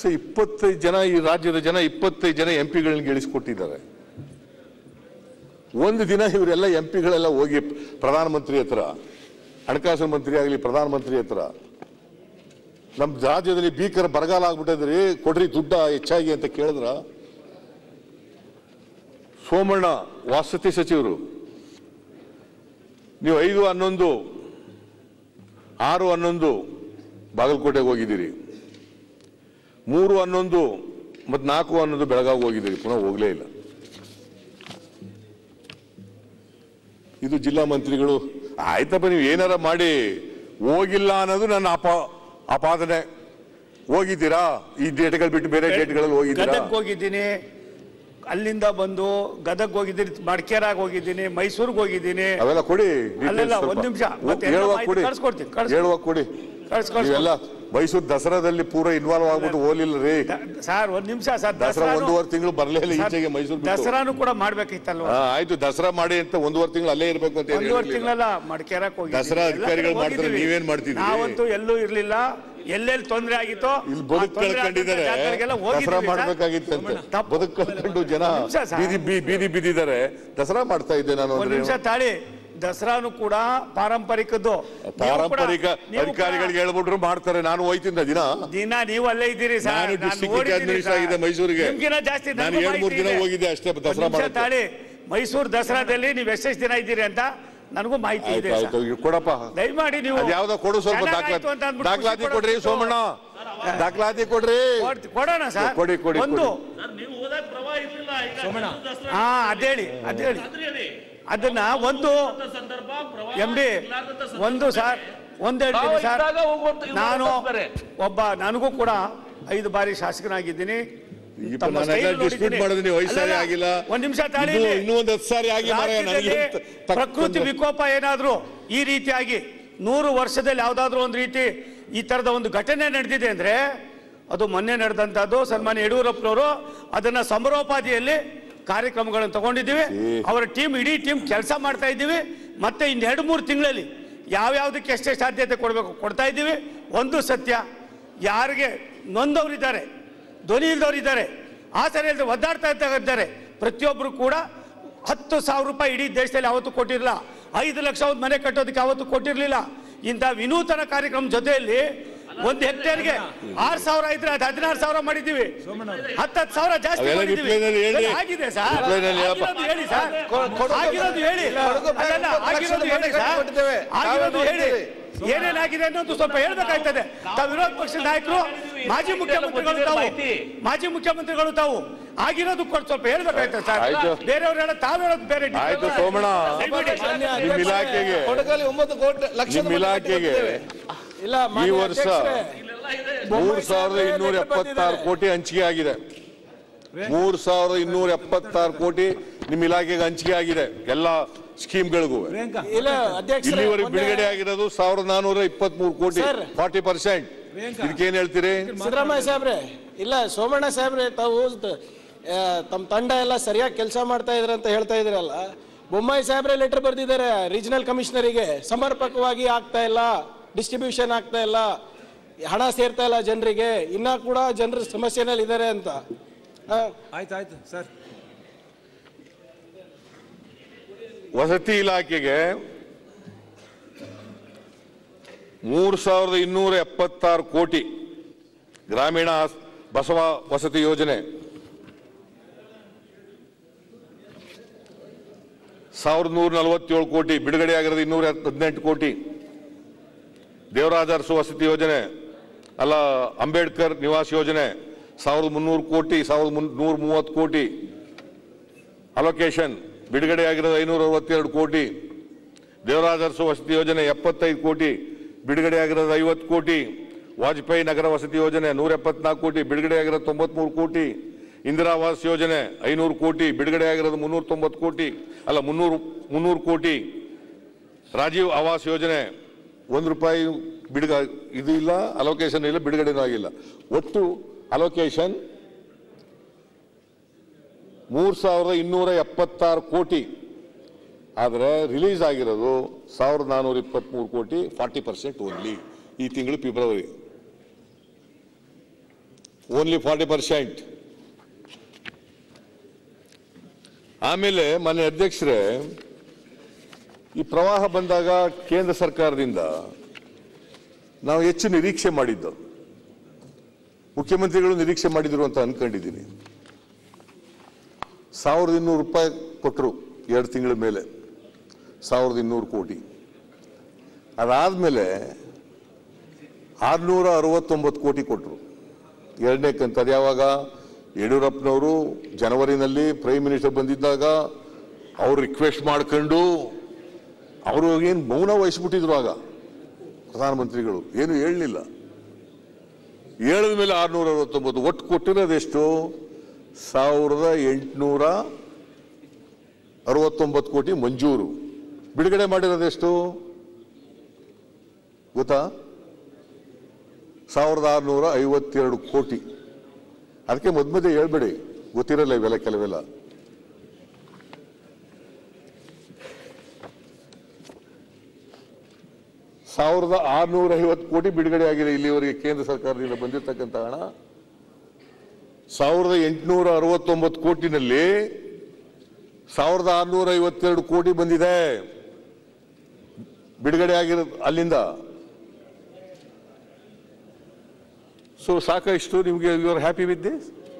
So ಇಪ್ಪತ್ತೈದು ಜನ ಈ ರಾಜ್ಯದ ಜನ ಇಪ್ಪತ್ತೈದು ಜನ ಎಂ ಪಿಗಳನ್ನ ಗೆಲ್ಲಿಸ್ಕೊಟ್ಟಿದ್ದಾರೆ ಒಂದು ದಿನ ಇವರೆಲ್ಲ ಎಂ ಪಿಗಳೆಲ್ಲ ಹೋಗಿ ಪ್ರಧಾನಮಂತ್ರಿ ಹತ್ರ ಹಣಕಾಸು ಮಂತ್ರಿ ಆಗಲಿ ಪ್ರಧಾನಮಂತ್ರಿ ಹತ್ರ ನಮ್ಮ ರಾಜ್ಯದಲ್ಲಿ ಭೀಕರ ಬರಗಾಲ ಆಗ್ಬಿಟ್ಟಿದ್ರಿ ಕೊಡ್ರಿ ದುಡ್ಡ ಹೆಚ್ಚಾಗಿ ಅಂತ ಕೇಳಿದ್ರ ಸೋಮಣ್ಣ ವಸತಿ ಸಚಿವರು ನೀವು ಐದು ಹನ್ನೊಂದು ಆರು ಹನ್ನೊಂದು ಬಾಗಲಕೋಟೆಗೆ ಹೋಗಿದ್ದೀರಿ ಮೂರು ಹನ್ನೊಂದು ಮತ್ತು ನಾಲ್ಕು ಹನ್ನೊಂದು ಬೆಳಗಾವಿ ಹೋಗಿದ್ದೀರಿ ಪುನಃ ಹೋಗಲೇ ಇಲ್ಲ ಇದು ಜಿಲ್ಲಾ ಮಂತ್ರಿಗಳು ಆಯ್ತಪ್ಪ ನೀವು ಏನಾರ ಮಾಡಿ ಹೋಗಿಲ್ಲ ಅನ್ನೋದು ನನ್ನ ಅಪ ಅಪಾದನೆ ಹೋಗಿದ್ದೀರಾ ಈ ಡೇಟ್ಗಳು ಬಿಟ್ಟು ಬೇರೆ ಡೇಟ್ಗಳಲ್ಲಿ ಹೋಗಿದ್ದೀರಾ ಗದಗ್ ಹೋಗಿದ್ದೀನಿ ಅಲ್ಲಿಂದ ಬಂದು ಗದಗ್ ಹೋಗಿದ್ದೀನಿ ಮಡಿಕೇರಾಗ ಹೋಗಿದ್ದೀನಿ ಮೈಸೂರಿಗೆ ಹೋಗಿದ್ದೀನಿ ಅವೆಲ್ಲ ಕೊಡಿ ಅಲ್ಲಲ್ಲ, details ಒಂದ್ ಸ್ವಲ್ಪ. ನಿಮಿಷ. ಮತ್ತೆ ಎಲ್ಲ ಹೇಳುವಾಗ ಮಾಹಿತಿ ಕೊಡಿ ಕಳ್ಸ್ಕೊಡ್ತೀನಿ, ಕಳ್ಸ್ಕೊಡ್ತೀನಿ. ಹೇಳುವಾಗ ಕೊಡಿ ಕಳ್ಸ್- ಕಳ್ಸ್ಕೊಡ್ತೀನಿ. ನೀವೆಲ್ಲ ಮೈಸೂರು ದಸರಾದಲ್ಲಿ ಪೂರ ಇನ್ವಾಲ್ವ್ ಆಗ್ಬಿಟ್ಟು ಹೋಲಿಲ್ಲ ರೀ ದ- ಸರ್ ಒಂದ್ ನಿಮಿಷ ಸರ್ ದಸರಾ ದಸರಾನು- ಒಂದೂವರೆ ತಿಂಗಳು ಬರಲೇ ಇಲ್ಲ ಸರ್, ಈಚೆಗೆ ಮೈಸೂರು ಬಿಟ್ಟು. ದಸರಾನು ಕೂಡ ಮಾಡ್ಬೇಕಿತ್ತಲ್ವಾ ಹಾ, ಆಯ್ತು ದಸರಾ ಮಾಡಿ ಅಂತ ಒಂದೂವರೆ ತಿಂಗಳು ಅಲ್ಲೇ ಇರ್ಬೇಕು ಅಂತ ಏನ್ ಒಂದೂವರೆ ಹೇಳಿರ್ಲಿಲ್ಲ. ತಿಂಗಳಲ್ಲ ಮಡಿಕೇರಕ್ ಹೋಗಿ ದಸರಾ ಅಧಿಕಾರಿಗಳು ಮಾಡ್ತಾರೆ, ನೀವೇನ್ ಮಾಡ್ತಿದ್ರಿ? ನಾವಂತೂ ಎಲ್ಲೂ ಇರ್ಲಿಲ್ಲ ಎಲ್ಲೆಲ್ಲಿ ತೊಂದರೆ ಆಗಿತ್ತೋ ಇಲ್ಲಿ ಆ ಬದುಕು ತೊಂದ್ರೆ ಆದಂತ ಕಳ್ಕೊಂಡಿದ್ದಾರೆ ಜಾಗಗಳಿಗೆಲ್ಲ ದಸರಾ ಹೋಗಿದ್ದೀವಿ ಸರ್. ಮಾಡ್ಬೇಕಾಗಿತ್ತು ಅಂತ ತಪ್ಪು. ಬದುಕು ಕಳ್ಕೊಂಡು ಜನ ನಿಮಿಷ ಸರ್. ಬೀದಿ ಬೀ- ಬೀದಿ ಬಿದ್ದಿದ್ದಾರೆ ದಸರಾ ಮಾಡ್ತಾ ಇದ್ದೆ ನಾನು ಒಂದ್ ಅಂದ್ರೆ ನಿಮಿಷ ತಾಳಿ ದಸರಾನು ಕೂಡ ಪಾರಂಪರಿಕದ್ದು ನೀವು ಕೂಡ- ಪಾರಂಪರಿಕ ನೀವು ಕೂಡ ಅಧಿಕಾರಿಗಳಿಗೆ ಹೇಳ್ಬಿಟ್ರು ಮಾಡ್ತಾರೆ ನಾನು ಹೋಯ್ತಿದ್ದ ದಿನ ದಿನ ನೀವು ಅಲ್ಲೇ ಇದ್ದೀರಿ ಸರ್ ನಾನು ನಾನು district ನೋಡಿದ್ದೀನಿ administrator ಸರ್. ಆಗಿದ್ದೆ ಮೈಸೂರಿಗೆ. ನಿಮ್ಗಿನ್ನ ಜಾಸ್ತಿ ನಾನು ನನಗೂ ಎರಡ್ ಮೂರ್ ಮಾಹಿತಿ ದಿನ ಇದೆ. ಹೋಗಿದ್ದೆ ಅಷ್ಟೇ ಒಂದ್ ದಸರಾ ನಿಮಿಷ ಮಾಡಕ್ಕೆ. ತಾಳಿ ಮೈಸೂರು ದಸರಾದಲ್ಲಿ ನೀವು ಎಷ್ಟೆಷ್ಟು ದಿನ ಇದ್ದೀರಿ ಅಂತ ನನಗೂ ಮಾಹಿತಿ ಆಯ್ತು ಇದೆ ಆಯ್ತು ಸರ್. ಈಗ ಕೊಡಪ್ಪ ದಯಮಾಡಿ ನೀವು ಅದ್ ಯಾವ್ದೋ ಕೊಡು ಸ್ವಲ್ಪ ಚೆನ್ನಾಗಾಯ್ತು ದಾಖಲಾತಿ ಅಂತ ಅಂದ್ಬಿಟ್ಟು ದಾಖಲಾತಿ ಖುಷಿ ಕೊಡ್ರಿ ಪಡೋದು ಸೋಮಣ್ಣ ದಾಖಲಾತಿ ಕೊಡ್ರಿ ಕೊಡ್- ಕೊಡೋಣ ಸರ್ ಕೊಡಿ, ಕೊಡಿ, ಒಂದು ಕೊಡಿ. ನೀವು ಹೋದಾಗ ಪ್ರವಾಹ ಇರ್ಲಿಲ್ಲ ಈಗ ದಸರಾ ಹಾ ಅದೇಳಿ ಅದೇಳಿ ಅಂದ್ರೆ ಹೇಳಿ ಅದನ್ನ ಒಂದು ಸಂದರ್ಭ ಪ್ರವಾಹ ಎಂ ಡಿ ಇರ್ಲಾರ್ದಂತ ಸಂದರ್ಭ ಒಂದು ಸರ್ ಒಂದು ಹೇಳ್ತೀನಿ ನಾವು ಸರ್ ಇದ್ದಾಗ ಹೋಗುವಂತ ಇವ್ರು ನಾನು ಬೇರೆ. ಒಬ್ಬ ನನಗೂ ಕೂಡ ಐದು ಬಾರಿ ಶಾಸಕನಾಗಿದ್ದೀನಿ ಈಗ ತಮ್ಮ ನಾನು style ಎಲ್ಲ dispute ನೋಡಿದ್ದೀನಿ. ಮಾಡಿದ್ರೆ ನೀವು ಐದು ಸಾರಿ ಅಲ್ಲಲ್ಲ, ಆಗಿಲ್ಲ ಒಂದ್ ನಿಮಿಷ ತಾಳಿ ಇನ್ನೂ- ಇಲ್ಲಿ. ಇನ್ನೂ ಒಂದು ಹತ್ತು ಸಾರಿ ಆಗಿ ಮಾರಾಯ ನನಗೆ ರಾಜ್ಯದಲ್ಲಿ ತಕ್ಕ- ಪ್ರಕೃತಿ ಒಂದು- ವಿಕೋಪ ಏನಾದ್ರೂ ಈ ರೀತಿಯಾಗಿ ನೂರು ವರ್ಷದಲ್ಲಿ ಯಾವ್ದಾದ್ರು ಒಂದು ರೀತಿ ಈ ತರದ ಒಂದು ಘಟನೆ ನಡೆದಿದೆ ಅಂದ್ರೆ ಅದು ಮೊನ್ನೆ ನಡೆದಂತದ್ದು ಸನ್ಮಾನ್ಯ ಯಡಿಯೂರಪ್ಪನವರು ಅದನ್ನ ಸಮರೋಪಾದಿಯಲ್ಲಿ ಕಾರ್ಯಕ್ರಮಗಳನ್ನು ತಗೊಂಡಿದ್ದೀವಿ ಅವರ ಟೀಮ್ ಇಡೀ ಟೀಮ್ ಕೆಲಸ ಮಾಡ್ತಾ ಇದ್ದೀವಿ ಮತ್ತೆ ಇನ್ನೆರಡು ಮೂರು ತಿಂಗಳಲ್ಲಿ ಯಾವ್ಯಾವ್ದಕ್ಕೆ ಎಷ್ಟೆಷ್ಟು ಆದ್ಯತೆ ಕೊಡಬೇಕು ಕೊಡ್ತಾ ಇದ್ದೀವಿ ಒಂದು ಸತ್ಯ ಯಾರಿಗೆ ನೊಂದವರಿದ್ದಾರೆ ಧ್ವನಿ ಇಲ್ದವರಿದ್ದಾರೆ ಆಸರೆ ಇಲ್ಲದೆ ಒದ್ದಾಡ್ತಾ ಇದ್ದಾರೆ ಪ್ರತಿಯೊಬ್ಬರು ಕೂಡ ಹತ್ತು ಸಾವಿರ ರೂಪಾಯಿ ಇಡೀ ದೇಶದಲ್ಲಿ ಯಾವತ್ತೂ ಕೊಟ್ಟಿರಲಿಲ್ಲ ಐದು ಲಕ್ಷ ಒಂದು ಮನೆ ಕಟ್ಟೋದಕ್ಕೆ ಯಾವತ್ತೂ ಕೊಟ್ಟಿರಲಿಲ್ಲ ಇಂಥ ವಿನೂತನ ಕಾರ್ಯಕ್ರಮ ಜೊತೆಯಲ್ಲಿ ಒಂದು ಹೆಕ್ಟೇರ್ಗೆ ಆರು ಸಾವಿರ ಇದ್ರೆ ಅದು ಹದಿನಾರು ಸಾವಿರ ಮಾಡಿದ್ದೀವಿ ಹತ್ತತ್ತು ಸಾವಿರ ಜಾಸ್ತಿ ಅವೆಲ್ಲ ಮಾಡಿದ್ದೀವಿ. reply ನಲ್ಲಿ ಹೇಳಿ. ಸರಿ, ಆಗಿದೆ ಸರ್ reply ನಲ್ಲಿ ಹೇಳಪ್ಪ. ಆಗಿರೋದು ಹೇಳಿ ಸರ್ ಕೊಡಗು- ಆಗಿರೋದು ಹೇಳಿ ಕೊಡಗು ಅಲ್ಲಲ್ಲ, ಬ್ಯಾಂಕ್ ಆಗಿರೋದು ಲಕ್ಷದ ಹೇಳಿ ಮನೆ ಸರ್ ಕಟ್ಟಿಕೊಟ್ಟಿದ್ದೇವೆ. ಆಗಿರೋದು ನಾವೇ ಹೇಳಿ ನೋಡ್ತೀವಿ. ಏನೇನಾಗಿದೆ ಅನ್ನೋದು ಸ್ವಲ್ಪ ಹೇಳ್ಬೇಕಾಗ್ತದೆ ತಾವು ವಿರೋಧ ಪಕ್ಷದ ನಾಯಕರು ಮಾಜಿ ಮುಖ್ಯಮಂತ್ರಿಗಳು ತಾವು ಮಾಜಿ ಮುಖ್ಯಮಂತ್ರಿಗಳು ತಾವು ಆಗಿರೋದು ಕೊಟ್ಟು ಸ್ವಲ್ಪ ಹೇಳ್ಬೇಕಾಗ್ತದೆ ಸರ್ ಆಯ್ತು. ಬೇರೆಯವ್ರು ಹೇಳೋದು ತಾವು ಹೇಳೋದು ಬೇರೆ ಆಯ್ತು ಸೋಮಣ್ಣ ದಯವಿಟ್ಟು ನಿಮ್ಮ ಇಲಾಖೆಗೆ ಕೊಡಗಲ್ಲಿ ಒಂಬತ್ತು ಕೋಟಿ ಲಕ್ಷ ನಿಮ್ಮ ಇಲಾಖೆಗೆ ಇಲ್ಲ ಈ ಮಾನ್ಯ ವರ್ಷ ಅಧ್ಯಕ್ಷರೇ, ಮೂರ್ ಸಾವಿರದ ಇನ್ನೂರ ಎಪ್ಪತ್ತಾರು ಕೋಟಿ ಹಂಚಿಕೆ ಆಗಿದೆ ಮೂರ್ ಸಾವಿರದ ಇನ್ನೂರ ಎಪ್ಪತ್ತಾರು ಕೋಟಿ ನಿಮ್ಮ ಇಲಾಖೆಗೆ ಹಂಚಿಕೆ ಆಗಿದೆ ಎಲ್ಲ ಸ್ಕೀಮ್ಗಳಿಗೂ ಇಲ್ಲ ಅಧ್ಯಕ್ಷರೇ ಇಲ್ಲಿವರೆಗೆ ಮೊನ್ನೆ ಬಿಡುಗಡೆ ಆಗಿರೋದು ಸಾವಿರದ ನಾನೂರ ಇಪ್ಪತ್ಮೂರು ಕೋಟಿ ಸರ್. ಫಾರ್ಟಿ ಪರ್ಸೆಂಟ್ ಇದಕ್ಕೇನ್ ಹೇಳ್ತೀರಿ ಸಿದ್ದರಾಮಯ್ಯ ಸಾಹೇಬ್ರೆ ಇಲ್ಲ ಸೋಮಣ್ಣ ಸಾಹೇಬ್ರೆ ತಾವು ತ- ಆ, ತಮ್ಮ ತಂಡ ಎಲ್ಲ ಸರಿಯಾಗಿ ಕೆಲಸ ಮಾಡ್ತಾ ಇದ್ರ ಅಂತ ಹೇಳ್ತಾ ಇದ್ರಲ್ಲ ಬೊಮ್ಮಾಯಿ ಸಾಹೇಬ್ರೆ ಲೆಟರ್ ಬರೆದಿದ್ದಾರೆ ರೀಜನಲ್ ಕಮಿಷನರಿಗೆ ಸಮರ್ಪಕವಾಗಿ ಆಗ್ತಾ ಇಲ್ಲ ಡಿಸ್ಟ್ರಿಬ್ಯೂಷನ್ ಆಗ್ತಾ ಇಲ್ಲ ಹಣ ಸೇರ್ತಾ ಇಲ್ಲ ಜನರಿಗೆ ಇನ್ನ ಕೂಡ ಜನರು ಸಮಸ್ಯೆನಲ್ಲಿ ಇದ್ದಾರೆ ಅಂತ ಆ, ಆಯ್ತಾಯ್ತು ಸರ್ ವಸತಿ ಇಲಾಖೆಗೆ ಮೂರು ಸಾವಿರದ ಇನ್ನೂರ ಎಪ್ಪತ್ತಾರು ಕೋಟಿ ಗ್ರಾಮೀಣ ಆಸ್- ಬಸವ ವಸತಿ ಯೋಜನೆ ಸಾವಿರದ ನೂರ ನಲವತ್ತೇಳು ಕೋಟಿ ಬಿಡುಗಡೆ ಆಗಿರೋದು ಇನ್ನೂರ ಹದಿನೆಂಟು ಕೋಟಿ ದೇವರಾಜ ಅರಸು ವಸತಿ ಯೋಜನೆ ಅಲ್ಲ ಅಂಬೇಡ್ಕರ್ ನಿವಾಸ್ ಯೋಜನೆ ಸಾವಿರದ ಮುನ್ನೂರು ಕೋಟಿ ಸಾವಿರದ ಮುನ್ ನೂರ ಮೂವತ್ತು ಕೋಟಿ ಅಲೋಕೇಶನ್ ಬಿಡುಗಡೆ ಆಗಿರೋದು ಐನೂರ ಅರವತ್ತೆರಡು ಕೋಟಿ ದೇವರಾಜ ಅರಸು ವಸತಿ ಯೋಜನೆ ಎಪ್ಪತ್ತೈದು ಕೋಟಿ ಬಿಡುಗಡೆ ಆಗಿರೋದು ಐವತ್ತು ಕೋಟಿ ವಾಜಪೇಯಿ ನಗರ ವಸತಿ ಯೋಜನೆ ನೂರ ಎಪ್ಪತ್ನಾಲ್ಕು ಕೋಟಿ ಬಿಡುಗಡೆ ಆಗಿರೋದು ತೊಂಬತ್ಮೂರು ಕೋಟಿ ಇಂದಿರಾ ಆವಾಸ್ ಯೋಜನೆ ಐನೂರು ಕೋಟಿ ಬಿಡುಗಡೆ ಆಗಿರೋದು ಮುನ್ನೂರ ತೊಂಬತ್ತು ಕೋಟಿ ಅಲ್ಲ ಮುನ್ನೂರು ಮುನ್ನೂರು ಕೋಟಿ ರಾಜೀವ್ ಆವಾಸ್ ಯೋಜನೆ ಒಂದು ರೂಪಾಯಿ ಬಿಡುಗ ಇದು ಇಲ್ಲ ಅಲೋಕೇಶನ್ ಇಲ್ಲ ಬಿಡುಗಡೆನೂ ಆಗಿಲ್ಲ ಒಟ್ಟು ಅಲೋಕೇಶನ್ ಮೂರು ಸಾವಿರದ ಇನ್ನೂರ ಎಪ್ಪತ್ತಾರು ಕೋಟಿ ಆದರೆ ರಿಲೀಸ್ ಆಗಿರೋದು ಸಾವಿರದ ನಾನ್ನೂರ ಇಪ್ಪತ್ತ್ಮೂರು ಕೋಟಿ ಫಾರ್ಟಿ ಪರ್ಸೆಂಟ್ ಓನ್ಲಿ ಈ ತಿಂಗಳು ಫೆಬ್ರವರಿ ಓನ್ಲಿ ಫಾರ್ಟಿ ಪರ್ಸೆಂಟ್ ಆಮೇಲೆ ಮನೆ ಅಧ್ಯಕ್ಷರೇ ಈ ಪ್ರವಾಹ ಬಂದಾಗ ಕೇಂದ್ರ ಸರ್ಕಾರದಿಂದ ನಾವು ಹೆಚ್ಚು ನಿರೀಕ್ಷೆ ಮಾಡಿದ್ದು ಮುಖ್ಯಮಂತ್ರಿಗಳು ನಿರೀಕ್ಷೆ ಮಾಡಿದ್ರು ಅಂತ ಅನ್ಕೊಂಡಿದ್ದೀನಿ ಸಾವಿರದ ಇನ್ನೂರು ರೂಪಾಯಿ ಕೊಟ್ಟರು ಎರಡು ತಿಂಗಳ ಮೇಲೆ ಸಾವಿರದ ಇನ್ನೂರು ಕೋಟಿ ಅದಾದಮೇಲೆ ಆರುನೂರ ಅರವತ್ತೊಂಬತ್ತು ಕೋಟಿ ಕೊಟ್ಟರು ಎರಡನೇ ಕಂತು ಅದು ಯಾವಾಗ ಯಡಿಯೂರಪ್ಪನವರು ಜನವರಿನಲ್ಲಿ ಪ್ರೈಮ್ ಮಿನಿಸ್ಟರ್ ಬಂದಿದ್ದಾಗ ಅವ್ರು ರಿಕ್ವೆಸ್ಟ್ ಮಾಡ್ಕೊಂಡು ಅವರು ಏನು ಮೌನ ವಹಿಸ್ಬಿಟ್ಟಿದ್ರು ಆಗ ಪ್ರಧಾನಮಂತ್ರಿಗಳು ಏನು ಹೇಳಲಿಲ್ಲ ಹೇಳಿದ ಮೇಲೆ ಆರುನೂರ ಅರವತ್ತೊಂಬತ್ತು ಒಟ್ಟು ಕೊಟ್ಟಿರೋದೆಷ್ಟು ಸಾವಿರದ ಎಂಟುನೂರ ಅರವತ್ತೊಂಬತ್ತು ಕೋಟಿ ಮಂಜೂರು ಬಿಡುಗಡೆ ಮಾಡಿರೋದೆಷ್ಟು ಗೊತ್ತಾ ಸಾವಿರದ ಆರುನೂರ ಐವತ್ತೆರಡು ಕೋಟಿ ಅದಕ್ಕೆ ಮಧ್ಯ ಮಧ್ಯೆ ಹೇಳ್ಬೇಡಿ ಗೊತ್ತಿರಲ್ಲ ಇವೆಲ್ಲ ಕೆಲವೆಲ್ಲ ಸಾವಿರದ ಆರುನೂರ ಐವತ್ತು ಕೋಟಿ ಬಿಡುಗಡೆ ಆಗಿದೆ ಇಲ್ಲಿವರೆಗೆ ಕೇಂದ್ರ ಸರ್ಕಾರದಿಂದ ಬಂದಿರತಕ್ಕಂಥ ಹಣ ಸಾವಿರದ ಎಂಟುನೂರ ಅರವತ್ತೊಂಬತ್ತು ಕೋಟಿನಲ್ಲಿ ಸಾವಿರದ ಆರುನೂರ ಐವತ್ತೆರಡು ಕೋಟಿ ಬಂದಿದೆ ಬಿಡುಗಡೆ ಆಗಿರೋದು ಅಲ್ಲಿಂದ ಸೊ ಸಾಕಷ್ಟು ನಿಮಗೆ you are happy with this